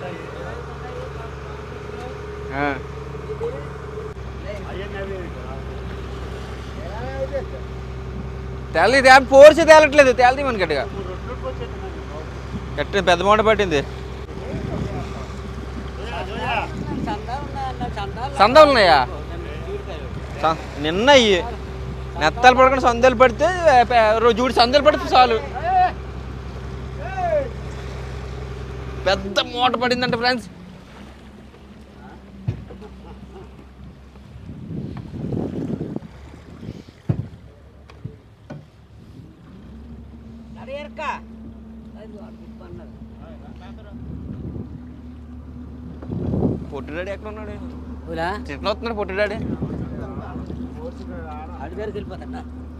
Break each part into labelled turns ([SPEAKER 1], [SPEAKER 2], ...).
[SPEAKER 1] ఆ. తేలి తే పోర్చి తేలట్లేదు తేలది మన గట్టిగా గట్టి పెద్ద మూట పట్టింది సందాలు ఉన్నాయా స- నిన్న అయ్యి నెత్తలు పడకుండా సందాలు పడితే పే- రోజు చూడు సందాలు పడితే చాలు పెద్ద మూట పడిందంట ఫ్రెండ్స్ పొట్టిడాడి ఎక్కడ ఉన్నాడు చిన్న వస్తున్నాడు పొట్టిడాడి
[SPEAKER 2] అడిగారికి వెళ్ళిపోతా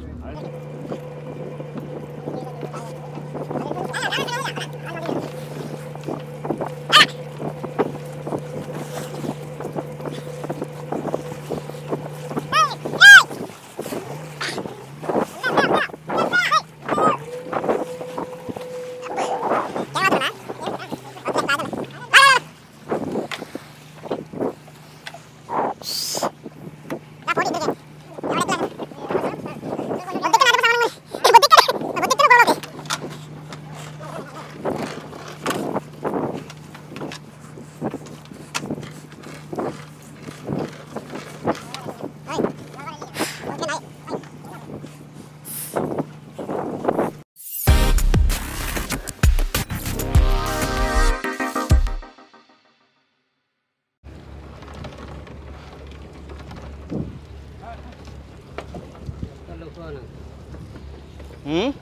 [SPEAKER 1] ఉం?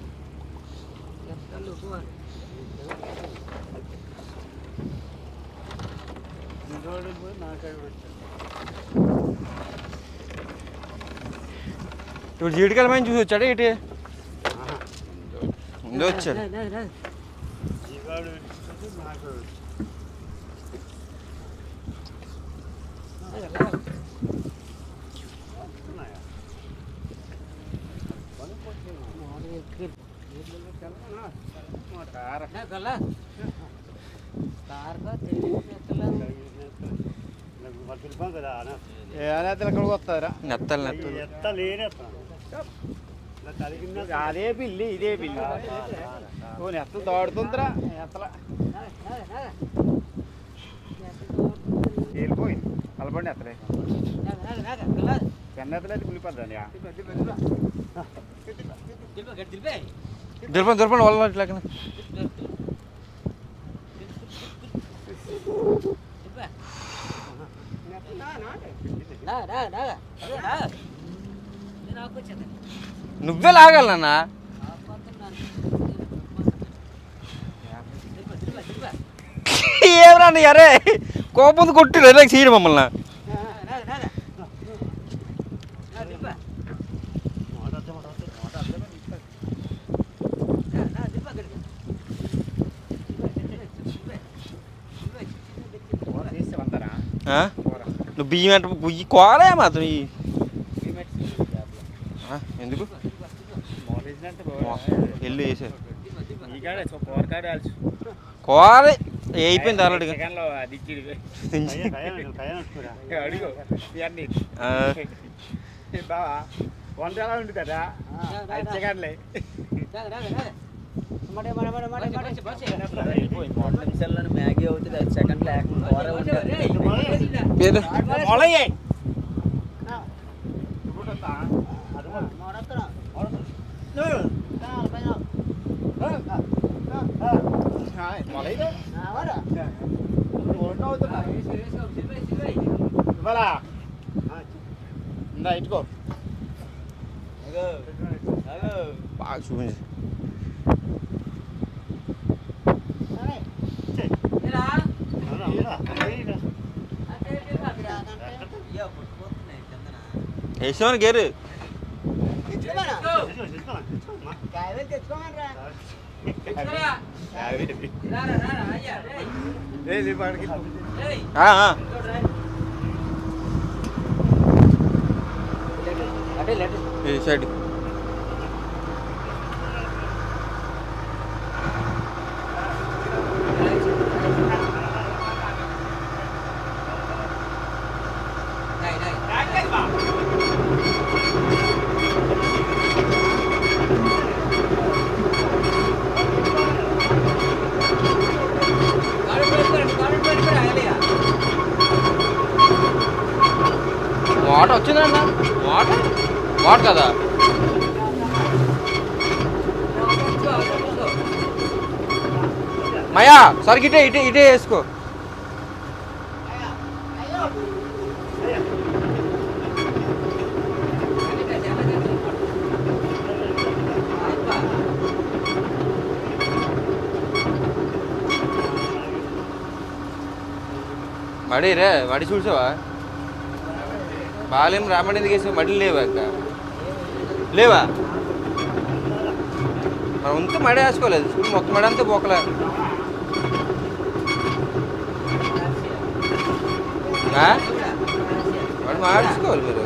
[SPEAKER 1] ఇప్పుడు జీడికాయల మంచి చూసి వచ్చాడు ఇటు ముందు వచ్చాడు
[SPEAKER 3] ఎక్కడికి వస్తారా
[SPEAKER 1] నెత్తలు నెత్తలు
[SPEAKER 3] అదే పిల్లి ఇదే పిల్లి ఓ నెత్తలు దాడుతుందిరా నెత్తల వెళ్ళిపోయింది కలపండి ఎత్తలే పెన్న ఎత్తలే కులిపోద్దండి
[SPEAKER 1] దుర్పండి దుర్పండి వాళ్ళ ఇట్లా నువ్వే లాగాలన్నా ఏమరా అరే కోపం కొట్టి రిలాక్స్ చేయడం మమ్మల్ని
[SPEAKER 3] తీసుకుంటారా
[SPEAKER 1] ఆ? నువ్వు బియ్యం అంటే బుయ్యి కోరే మాత్రం ఈ ఆ, ఎందుకు వెళ్ళి వేసారు
[SPEAKER 3] ఈకాడే కూరకాడ
[SPEAKER 1] కోర అయిపోయింది ఆల్రెడీగా
[SPEAKER 3] సెకండ్లో అది ఇచ్చిడు అడిగో ఇవన్నీ
[SPEAKER 1] ఆ,
[SPEAKER 3] బావా వంట ఎలా ఉంది కదా ఐదు సెకండ్లే
[SPEAKER 2] మ్యాగీ అవుతుంది ఐదు సెకండ్ లేకుండా
[SPEAKER 1] ఏదో
[SPEAKER 3] మొలయ్యే ఇవ్వాలా ఇందా ఇట్టుకో
[SPEAKER 1] బాగా చూపించి వేసేవారు గేరు ఆ, ఆ. ఈ సైడ్ వాట వచ్చిందన్న వాట వాట కదా మయా సరికి ఇటే ఇటే ఇటే వేసుకో మడి రే మడి చూసావా బాలేం రామడి ఎందుకు వేసి మడి లేవా అక్క లేవా మనం ఉంటే మడి వేసుకోలేదు చూడు మొత్తం మడి అంతా పోకలే ఆ? వాడు మార్చుకోవాలి మీరు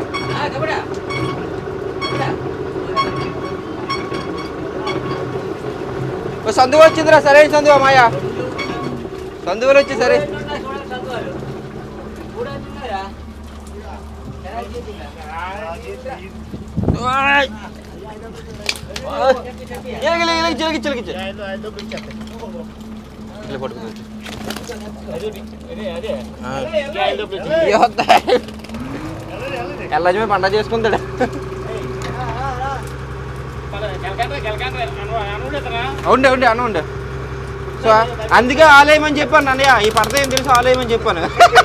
[SPEAKER 1] ఓ సందువ వచ్చిందిరా సరే సందువా మాయా సందువలు వచ్చి సరే ఓయ్. ఎలగలే, ఎలగ, చిలకి, చిలకి, చిలకి. ఇట్లా పట్టుకో. ఆ. ఏ వస్తాయి? ఎల్లజమే పండగ చేసుకుంటాడు ఉండే ఉండే అన్న ఉండే సో అందుకే ఆలయమని చెప్పాను అన్నయ్య ఈ పడత ఏం తెలుసు ఆలయమని చెప్పాను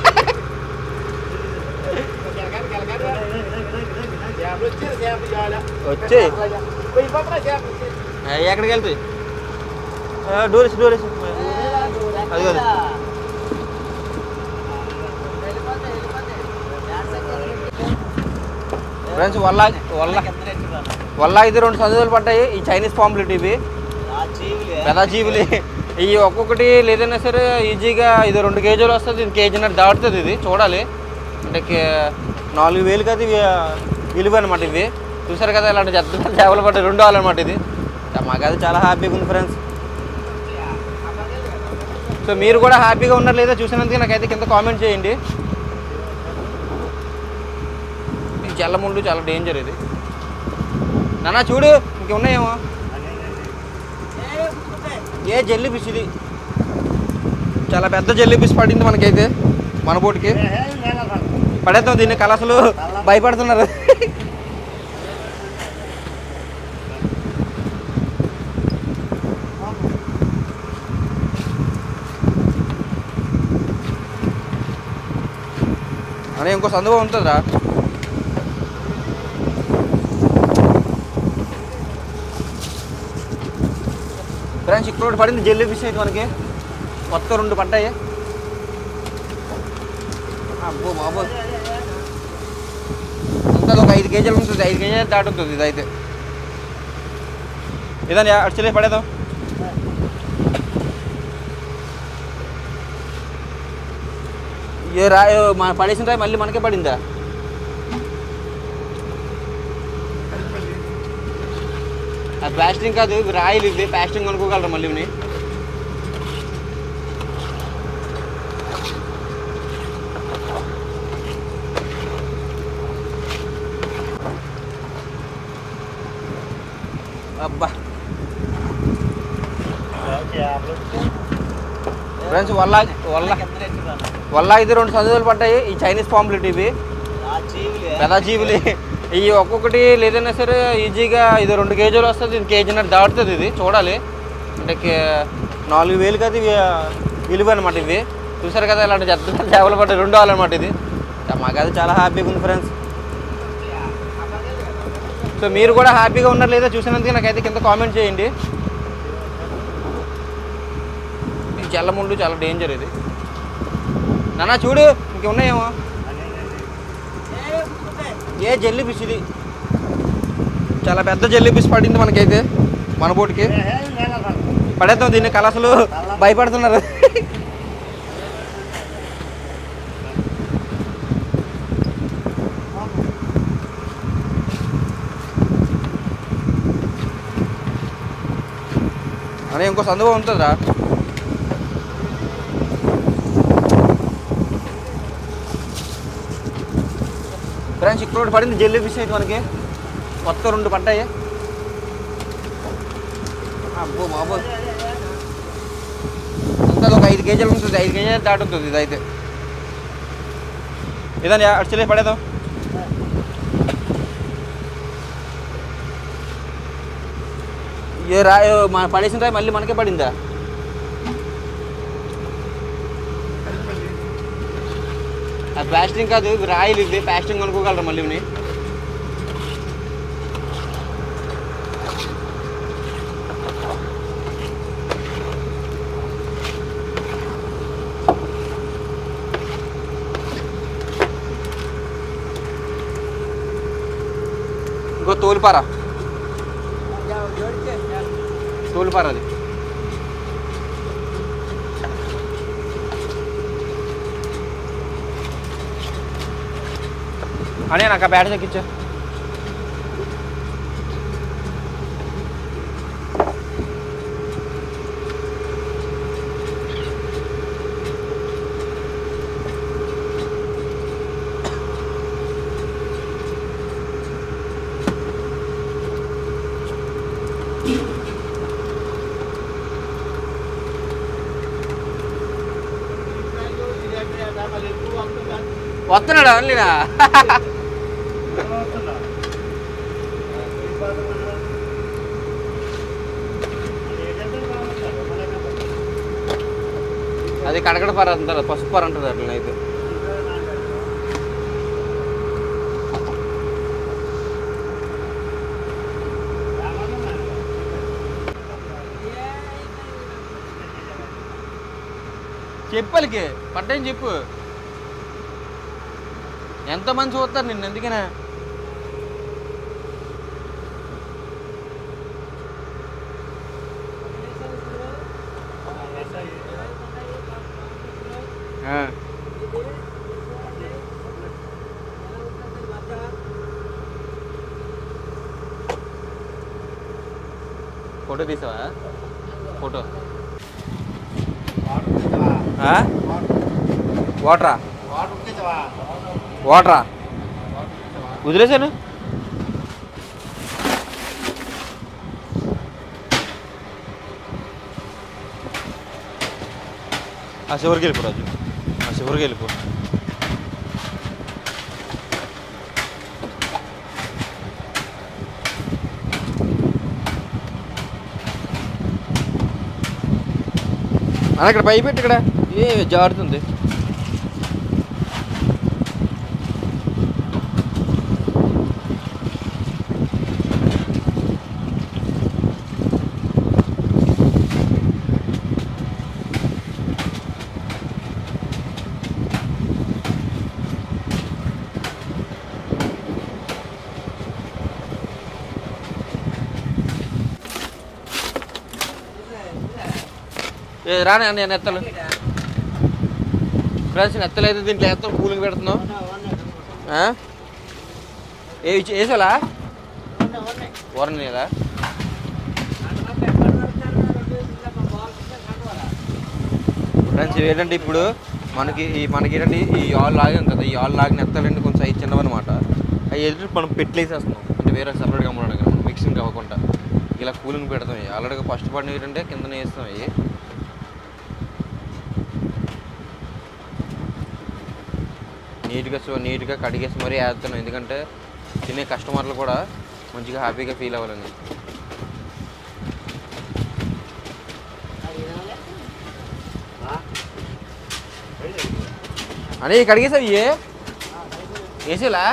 [SPEAKER 1] వచ్చి ఆ, ఎక్కడికి వెళ్తాయి డోరేసి డోరేసి అది కాదు ఫ్రెండ్స్ వల్ల వల్ల వల్ల ఇది రెండు సందులు పడ్డాయి ఈ చైనీస్ పాంప్లెట్ ఇవి పెద్ద జీవులు ఇవి ఒక్కొక్కటి లేదన్నా సరే ఈజీగా ఇది రెండు కేజీలు వస్తుంది ఇది కేజీన్నర దాటుతుంది ఇది చూడాలి అంటే కే- నాలుగు వేలు కదా ఇవి విలువ అనమాట ఇవి చూసారు కదా ఇలాంటి చెత్త చేపలు పట్టాయి రెండు అనమాట ఇది మాకు అది చాలా హ్యాపీగా ఉంది ఫ్రెండ్స్ సో మీరు కూడా హ్యాపీగా ఉన్నారు లేదా చూసినందుకు నాకైతే కింద కామెంట్ చేయండి ఈ జల్లముండు చాలా డేంజర్ ఇది నాన్న చూడు ఇంకున్నాయేమో ఏ జెల్లీ ఫిష్ ఇది చాలా పెద్ద జెల్లీ ఫిష్ పడింది మనకైతే మన బోటికి పడేద్దాం దీన్ని కలసలు భయపడుతున్నారు అని ఇంకో సందువ ఉంటుందా ఫ్రెండ్స్ ఇక్కడ ఒకటి పడింది జెల్లీ ఫిష్ అయితే మనకి కొత్త రెండు పడ్డాయి అబ్బో బాబో ఉంటుంది ఒక ఐదు కేజీలు ఉంటుంది ఐదు కేజీలు దాటుతుంది ఇది అయితే ఇదని అడిచలే పడేద్దాం ఏ రా ఏ మన పడేసిన రాయి మళ్ళీ మనకే పడిందా అది ప్లాస్టింగ్ కాదు ఇవి రాయిలు ఇవి ప్లాస్టింగ్ అనుకోగలరు మళ్ళీ ఇవి అబ్బా ఫ్రెండ్స్ వల్ల వల్ల వల్ల ఇది రెండు సందులు పడ్డాయి ఈ చైనీస్ పాంప్లెట్ ఇవి పెద్ద జీవులు ఇవి ఒక్కొక్కటి లేదన్నా సరే ఈజీగా ఇది రెండు కేజీలు వస్తుంది ఇది కేజీన్నర దాటుతుంది ఇది చూడాలి అంటే కే- నాలుగు వేలు కదా ఇవి విలువ అనమాట ఇవి చూసారు కదా ఇలాంటి చెత్త చేపలు పట్టాయి రెండు అనమాట ఇది మాకు అది చాలా హ్యాపీగా ఉంది ఫ్రెండ్స్ సో మీరు కూడా హ్యాపీగా ఉన్నారు లేదా చూసినందుకు నాకైతే కింద కామెంట్ చేయండి ఈ జల్లముండు చాలా డేంజర్ ఇది నాన్న చూడు ఇంకున్నాయేమో ఏ జెల్లీ ఫిష్ ఇది చాలా పెద్ద జెల్లీ ఫిష్ పడింది మనకైతే మన బోటికి పడేద్దాం దీన్ని కలసలు భయపడుతున్నారు అని ఇంకో సందువ ఉంటుందా ఫ్రెండ్స్ ఇక్కడ ఒకటి పడింది జెల్లీ ఫిష్ అయితే మనకి కొత్త రెండు పడ్డాయి అబ్బో బాబో ఉంటుంది ఒక ఐదు కేజీలు ఉంటుంది ఐదు కేజీలు దాటుతుంది ఇది అయితే ఇదని అడిచలే పడేద్దాం ఏ రా ఏ మా పడేసిన రాయి మళ్ళీ మనకే పడిందా ఆ ప్లాస్టింగ్ కాదు ఇవి రాయిలు ఇవి ప్లాస్టింగ్ కొనుక్కోగలరా మళ్ళీ ఇవి ఇంకో తోలుపార తోలుపార అది అనే నాకు ఆ బ్యాట్ తగ్గించా వస్తున్నాడు ఓన్లీనా అది కడకడ పార అంటారు పసుపు పార అంటారు అట్లా అయితే చెప్పలికి పట్టని చెప్పు ఎంతమంది చూస్తారు నిన్ను ఎందుకనే ఆ. ఫోటో తీసావా ఫోటో ఆ? వాటరా వాటరా వదిలేసాను ఆ చివరికి వెళ్ళిపో రాజు ఆ చివరికి వెళ్ళిపో అన్న ఇక్కడ పై పెట్టి ఇక్కడ ఏ జారుతుంది ఏ రానే నేను ఎత్తలు ఫ్రెండ్స్ ఎత్తలేదు దీంట్లో ఎత్తం కూలింగ్ పెడుతున్నాం ఆ? ఏ ఇచ్చి- వేసాలా వరం లేదా ఫ్రెండ్స్ ఏంటంటే ఇప్పుడు మనకి ఈ మనకి ఏంటంటే ఈ ఆల్ లాగాం కదా ఈ ఆల్ లాగిన ఎత్తాలంటే కొంచెం సైజ్ చిన్నవన్నమాట అవి ఎదురు మనం పెట్టలేసేస్తున్నాం అంటే వేరే సపరేట్గా అమ్మడం కదా మిక్సింగ్ అవ్వకుండా ఇలా కూలింగ్ పెడతాం ఇవి ఆల్రెడీ ఫస్ట్ పడిన ఏంటంటే కిందనే వేస్తాం ఇవి నీట్గా సో నీట్గా కడిగేసి మరీ వేస్తున్నాం ఎందుకంటే తినే కస్టమర్లు కూడా మంచిగా హ్యాపీగా ఫీల్ అవ్వాలని అని కడిగేసావు ఏ వేసేలా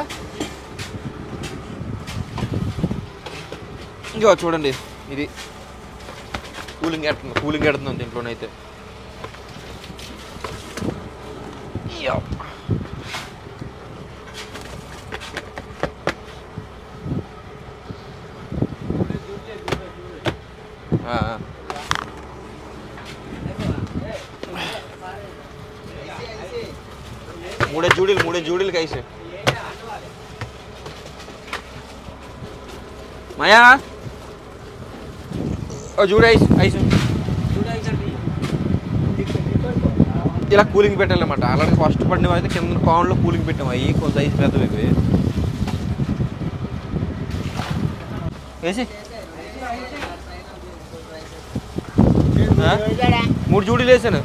[SPEAKER 1] ఇంకో చూడండి ఇది కూలింగ్ ఎడుతుంది కూలింగ్ ఎడుతుంది దీంట్లోనైతే యో. ఆ, ఆ. మూడే జూడీలు మూడే జూడీలు కైసే మాయా ఓ చూడు ఐస్ ఐస్ ఇలా కూలింగ్ పెట్టాలన్నమాట అలాగే ఫస్ట్ పడినవి అయితే కింద కాన్లో కూలింగ్ పెట్టాం అవి కొంత ఐస్ పెద్దవి ఇవి వేసి ఆ? మూడు జూడీలు వేసాను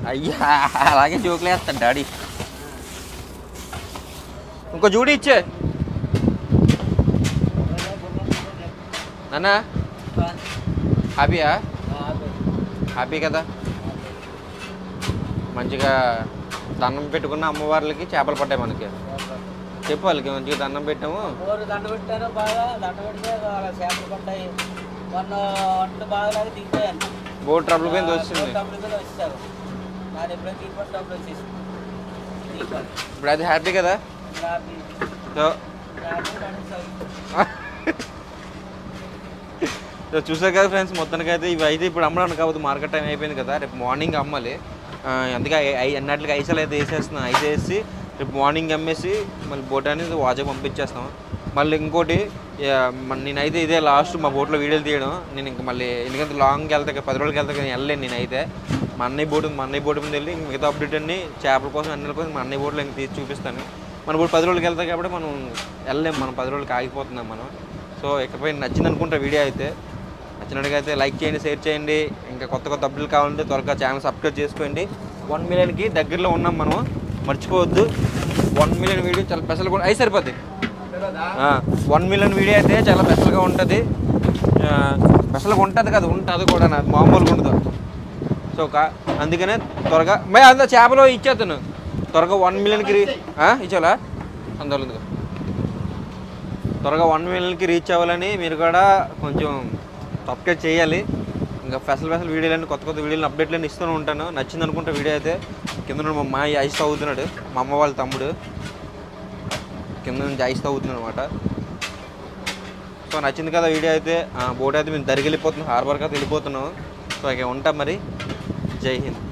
[SPEAKER 1] అయ్యా అలాగే జోకులు వేస్తాడు డాడీ ఇంకో జూడి ఇచ్చే నాన్న హ్యాపీయా హ్యాపీ కదా మంచిగా దండం పెట్టుకున్న అమ్మవార్లకి చేపలు పడ్డాయి మనకి చెప్పు వాళ్ళకి మంచిగా దండం పెట్టాము
[SPEAKER 2] ఊరు దండ పెట్టారు బాగా దండ పెడితే వాళ్ళ చేపలు పడ్డాయి మొన్న వంట బాగా దిగిపోయాను
[SPEAKER 1] బోట్ ట్రబుల్ పోయింది వచ్చింది
[SPEAKER 2] డబ్బులు కూడా వచ్చారు నాది ఎప్పుడో తీసుకోండి డబ్బులు వచ్చేసి తీసుకోండి
[SPEAKER 1] ఇప్పుడు అది హ్యాపీ కదా
[SPEAKER 2] రాబీ
[SPEAKER 1] సో
[SPEAKER 2] రాబీ నన్ను చదువు
[SPEAKER 1] సో చూసారు కదా ఫ్రెండ్స్ మొత్తానికి అయితే ఇవి అయితే ఇప్పుడు అమ్మడానికి కావద్దు మార్కెట్ టైం అయిపోయింది కదా రేపు మార్నింగ్ అమ్మాలి ఆ, అందుకే ఐ- ఐ- ఎన్నట్లకి ఐసాలు అయితే వేసేస్తున్నాం ఐస్ వేసి రేపు మార్నింగ్ అమ్మేసి మళ్ళీ బోట్ అనేది వాజా పంపించేస్తాం మళ్ళీ ఇంకోటి యా, మన- నేనైతే ఇదే లాస్ట్ మా బోట్లో వీడియోలు తీయడం నేను ఇంక మళ్ళీ ఎందుకంటే లాంగ్కి వెళ్తా కదా, పది రోజులకి వెళ్తా కదా, నేను వెళ్ళలేను నేనైతే మా అన్నయ్య బోటు మా అన్నయ్య బోటు మీద వెళ్ళి ఇంక మిగతా అప్డేట్ అన్ని చేపల కోసం అన్నిల కోసం మా అన్నయ్య బోట్లో ఇంక తీసి చూపిస్తాను మన బోటు పది రోజులకి వెళ్తాం కాబట్టి మనం వెళ్ళలేం మనం పది రోజులకి ఆగిపోతున్నాం మనం సో ఇకపై నచ్చింది అనుకుంటా వీడియో అయితే నచ్చినట్టుగా అయితే లైక్ చేయండి షేర్ చేయండి ఇంకా కొత్త కొత్త అప్డేట్లు కావాలంటే త్వరగా ఛానల్ సబ్స్క్రైబ్ చేసుకోండి వన్ మిలియన్కి దగ్గరలో ఉన్నాం మనం మర్చిపోవద్దు వన్ మిలియన్ వీడియో చాలా స్పెషల్గా కూడా అయి సరిపోద్ది వన్ మిలియన్ వీడియో అయితే చాలా స్పెషల్గా ఉంటుంది స్పెషల్గా ఉంటుంది కదా ఉంటుంది కూడా నాది మామూలుగా ఉండదు సో కా అందుకనే త్వరగా మే అంత చేపలో ఇచ్చేస్తాను త్వరగా వన్ మిలియన్కి రీ ఇచ్చాలా అందులో త్వరగా వన్ మిలియన్కి రీచ్ అవ్వాలని మీరు కూడా కొంచెం సబ్స్క్రైబ్ చేయాలి ఇంకా స్పెషల్ స్పెషల్ వీడియోలన్నీ కొత్త కొత్త వీడియోలు అప్డేట్లన్నీ ఇస్తూనే ఉంటాను నచ్చింది అనుకుంటే వీడియో అయితే కింద నుండి మా అమ్మాయి ఐస్ తవ్వుతున్నాడు మా అమ్మ వాళ్ళ తమ్ముడు కింద నుంచి ఐస్ తవ్వుతున్నాడు అనమాట సో నచ్చింది కదా వీడియో అయితే బోట్ అయితే మేము దరికి వెళ్ళిపోతున్నాం హార్బర్కి అయితే వెళ్ళిపోతున్నాం సో ఇక ఉంటాం మరి జై హింద్